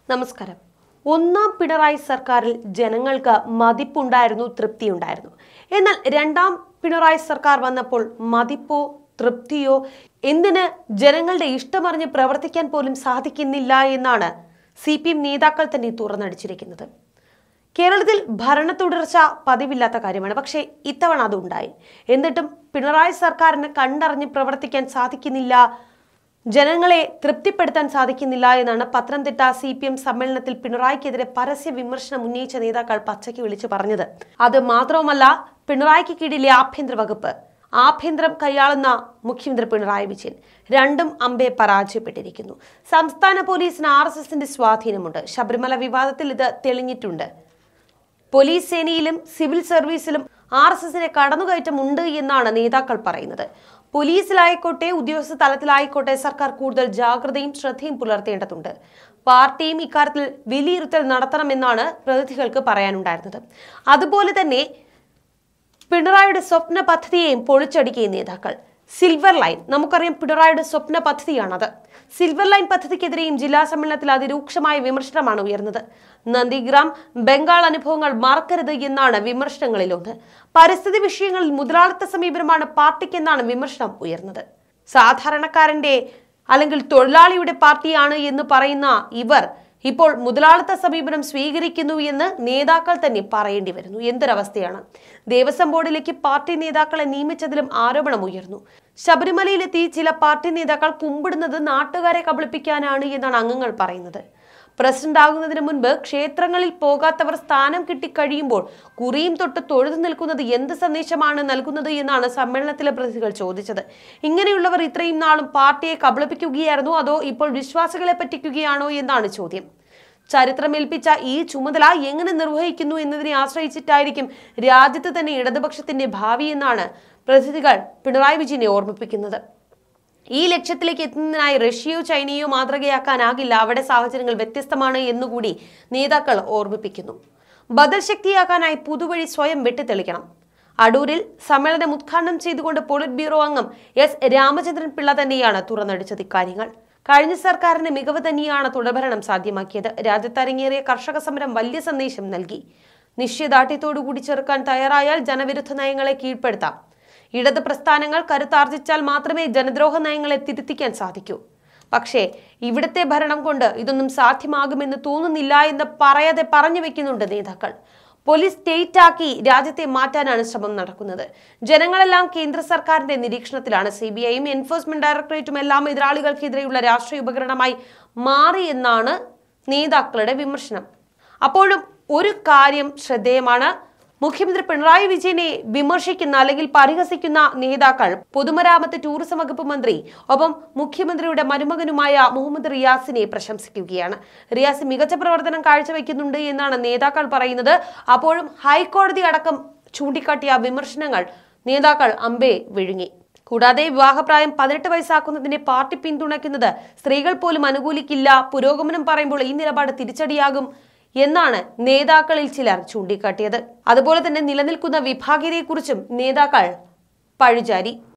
നമസ്കാരം ഒന്നാം പിണറായി സർക്കാരിൽ ജനങ്ങൾക്ക് മതിപ്പുണ്ടായിരുന്നു തൃപ്തിയുണ്ടായിരുന്നു എന്നാൽ രണ്ടാം പിണറായി സർക്കാർ വന്നപ്പോൾ മതിപ്പോ തൃപ്തിയോ എന്തിന് ജനങ്ങളുടെ ഇഷ്ടമറിഞ്ഞ് പ്രവർത്തിക്കാൻ പോലും സാധിക്കുന്നില്ല എന്നാണ് സി പി എം നേതാക്കൾ തന്നെ തുറന്നടിച്ചിരിക്കുന്നത് കേരളത്തിൽ ഭരണ തുടർച്ച പതിവില്ലാത്ത കാര്യമാണ് പക്ഷേ ഇത്തവണ അതുണ്ടായി എന്നിട്ടും പിണറായി സർക്കാരിന് കണ്ടറിഞ്ഞ് പ്രവർത്തിക്കാൻ സാധിക്കുന്നില്ല ജനങ്ങളെ തൃപ്തിപ്പെടുത്താൻ സാധിക്കുന്നില്ല എന്നാണ് പത്തനംതിട്ട സി പി എം സമ്മേളനത്തിൽ പിണറായിക്കെതിരെ പരസ്യ വിമർശനം ഉന്നയിച്ച നേതാക്കൾ പച്ചയ്ക്ക് വിളിച്ചു പറഞ്ഞത് അത് മാത്രവുമല്ല പിണറായിക്ക് കീഴിലെ ആഭ്യന്തര വകുപ്പ് ആഭ്യന്തരം കൈയാളുന്ന മുഖ്യമന്ത്രി പിണറായി വിജയൻ രണ്ടും അമ്പെ പരാജയപ്പെട്ടിരിക്കുന്നു സംസ്ഥാന പോലീസിന് ആർ എസ് എസിന്റെ സ്വാധീനമുണ്ട് ശബരിമല വിവാദത്തിൽ ഇത് തെളിഞ്ഞിട്ടുണ്ട് പോലീസ് സേനയിലും സിവിൽ സർവീസിലും ആർ എസ് എസിന് കടന്നുകയറ്റം ഉണ്ട് എന്നാണ് നേതാക്കൾ പറയുന്നത് പോലീസിലായിക്കോട്ടെ ഉദ്യോഗസ്ഥ തലത്തിലായിക്കോട്ടെ സർക്കാർ കൂടുതൽ ജാഗ്രതയും ശ്രദ്ധയും പുലർത്തേണ്ടതുണ്ട് പാർട്ടിയും ഇക്കാര്യത്തിൽ വിലയിരുത്തൽ നടത്തണമെന്നാണ് പ്രതിനിധികൾക്ക് പറയാനുണ്ടായിരുന്നത് അതുപോലെ തന്നെ പിണറായിയുടെ സ്വപ്ന പദ്ധതിയെയും പൊളിച്ചടിക്കുകയും നേതാക്കൾ സിൽവർ ലൈൻ നമുക്കറിയാം പിണറായിയുടെ സ്വപ്ന പദ്ധതിയാണത് സിൽവർ ലൈൻ പദ്ധതിക്കെതിരെയും ജില്ലാ സമ്മേളനത്തിൽ അതിരൂക്ഷമായ വിമർശനമാണ് ഉയർന്നത് നന്ദിഗ്രാം ബംഗാൾ അനുഭവങ്ങൾ മറക്കരുത് എന്നാണ് വിമർശനങ്ങളിലൊന്ന് പരിസ്ഥിതി വിഷയങ്ങളിൽ മുതലാളിത്ത സമീപനമാണ് പാർട്ടിക്കെന്നാണ് വിമർശനം ഉയർന്നത് സാധാരണക്കാരന്റെ അല്ലെങ്കിൽ തൊഴിലാളിയുടെ പാർട്ടിയാണ് എന്ന് പറയുന്ന ഇവർ ഇപ്പോൾ മുതലാളിത്ത സമീപനം സ്വീകരിക്കുന്നു എന്ന് നേതാക്കൾ തന്നെ പറയേണ്ടി വരുന്നു എന്തൊരവസ്ഥയാണ് ദേവസ്വം ബോർഡിലേക്ക് പാർട്ടി നേതാക്കളെ നിയമിച്ചതിലും ആരോപണം ഉയർന്നു ശബരിമലയിലെത്തി ചില പാർട്ടി നേതാക്കൾ കുമ്പിടുന്നത് നാട്ടുകാരെ കബളിപ്പിക്കാനാണ് എന്നാണ് അംഗങ്ങൾ പറയുന്നത് പ്രസിഡന്റ് ആകുന്നതിന് മുൻപ് ക്ഷേത്രങ്ങളിൽ പോകാത്തവർ സ്ഥാനം കിട്ടിക്കഴിയുമ്പോൾ കുറിയും തൊട്ട് തൊഴുതു നിൽക്കുന്നത് എന്ത് സന്ദേശമാണ് നൽകുന്നത് എന്നാണ് സമ്മേളനത്തിലെ പ്രതിനിധികൾ ചോദിച്ചത് ഇങ്ങനെയുള്ളവർ ഇത്രയും നാളും പാർട്ടിയെ കബളിപ്പിക്കുകയായിരുന്നോ അതോ ഇപ്പോൾ വിശ്വാസികളെ പറ്റിക്കുകയാണോ എന്നാണ് ചോദ്യം ചരിത്രമേൽപ്പിച്ച ഈ ചുമതല എങ്ങനെ നിർവഹിക്കുന്നു എന്നതിനെ ആശ്രയിച്ചിട്ടായിരിക്കും രാജ്യത്ത് തന്നെ ഇടതുപക്ഷത്തിന്റെ ഭാവി എന്നാണ് പ്രതിനിധികൾ പിണറായി വിജയനെ ഓർമ്മിപ്പിക്കുന്നത് ഈ ലക്ഷ്യത്തിലേക്ക് എത്തുന്നതിനായി റഷ്യയോ ചൈനയോ മാതൃകയാക്കാനാകില്ല അവിടെ സാഹചര്യങ്ങൾ വ്യത്യസ്തമാണ് എന്നുകൂടി നേതാക്കൾ ഓർമ്മിപ്പിക്കുന്നു ബദൽ ശക്തിയാക്കാനായി പുതുവഴി സ്വയം വെട്ടിത്തെളിക്കണം അടൂരിൽ സമ്മേളനം ഉദ്ഘാടനം ചെയ്തുകൊണ്ട് പോളിറ്റ് ബ്യൂറോ അംഗം എസ് രാമചന്ദ്രൻ പിള്ള തന്നെയാണ് തുറന്നടിച്ചത് ഇക്കാര്യങ്ങൾ കഴിഞ്ഞ സർക്കാരിന് മികവ് തന്നെയാണ് തുടർഭരണം സാധ്യമാക്കിയത് രാജ്യത്തരങ്ങേറിയ കർഷക സമരം വലിയ സന്ദേശം നൽകി നിശ്ചയദാർഢ്യത്തോടുകൂടി ചെറുക്കാൻ തയ്യാറായാൽ ജനവിരുദ്ധ നയങ്ങളെ കീഴ്പ്പെടുത്താം ഇടത് പ്രസ്ഥാനങ്ങൾ കരുത്താർജിച്ചാൽ മാത്രമേ ജനദ്രോഹ നയങ്ങളെ തിരുത്തിക്കാൻ സാധിക്കൂ പക്ഷേ ഇവിടുത്തെ ഭരണം കൊണ്ട് ഇതൊന്നും സാധ്യമാകുമെന്ന് തോന്നുന്നില്ല എന്ന് പറയാതെ പറഞ്ഞു വെക്കുന്നുണ്ട് നേതാക്കൾ പോലീസ് സ്റ്റേറ്റ് ആക്കി രാജ്യത്തെ മാറ്റാനാണ് ശ്രമം നടക്കുന്നത് ജനങ്ങളെല്ലാം കേന്ദ്ര സർക്കാരിന്റെ നിരീക്ഷണത്തിലാണ് സി ബി ഐയും എൻഫോഴ്സ്മെന്റ് ഡയറക്ടറേറ്റും എല്ലാം എതിരാളികൾക്കെതിരെയുള്ള രാഷ്ട്രീയ ഉപകരണമായി മാറി എന്നാണ് നേതാക്കളുടെ വിമർശനം അപ്പോഴും ഒരു കാര്യം ശ്രദ്ധേയമാണ് മുഖ്യമന്ത്രി പിണറായി വിജയനെ വിമർശിക്കുന്ന അല്ലെങ്കിൽ പരിഹസിക്കുന്ന നേതാക്കൾ പൊതുമരാമത്ത് ടൂറിസം വകുപ്പ് മന്ത്രി ഒപ്പം മുഖ്യമന്ത്രിയുടെ മരുമകനുമായ മുഹമ്മദ് റിയാസിനെ പ്രശംസിക്കുകയാണ് റിയാസ് മികച്ച പ്രവർത്തനം കാഴ്ചവെക്കുന്നുണ്ട് എന്നാണ് നേതാക്കൾ പറയുന്നത് അപ്പോഴും ഹൈക്കോടതി അടക്കം ചൂണ്ടിക്കാട്ടിയ വിമർശനങ്ങൾ നേതാക്കൾ അമ്പേ വിഴുങ്ങി കൂടാതെ വിവാഹപ്രായം പതിനെട്ട് വയസ്സാക്കുന്നതിനെ പാർട്ടി പിന്തുണയ്ക്കുന്നത് സ്ത്രീകൾ പോലും അനുകൂലിക്കില്ല പുരോഗമനം പറയുമ്പോൾ ഈ നിലപാട് തിരിച്ചടിയാകും എന്നാണ് നേതാക്കളിൽ ചിലർ ചൂണ്ടിക്കാട്ടിയത് അതുപോലെ തന്നെ നിലനിൽക്കുന്ന വിഭാഗീയതയെക്കുറിച്ചും നേതാക്കൾ പഴിചാരി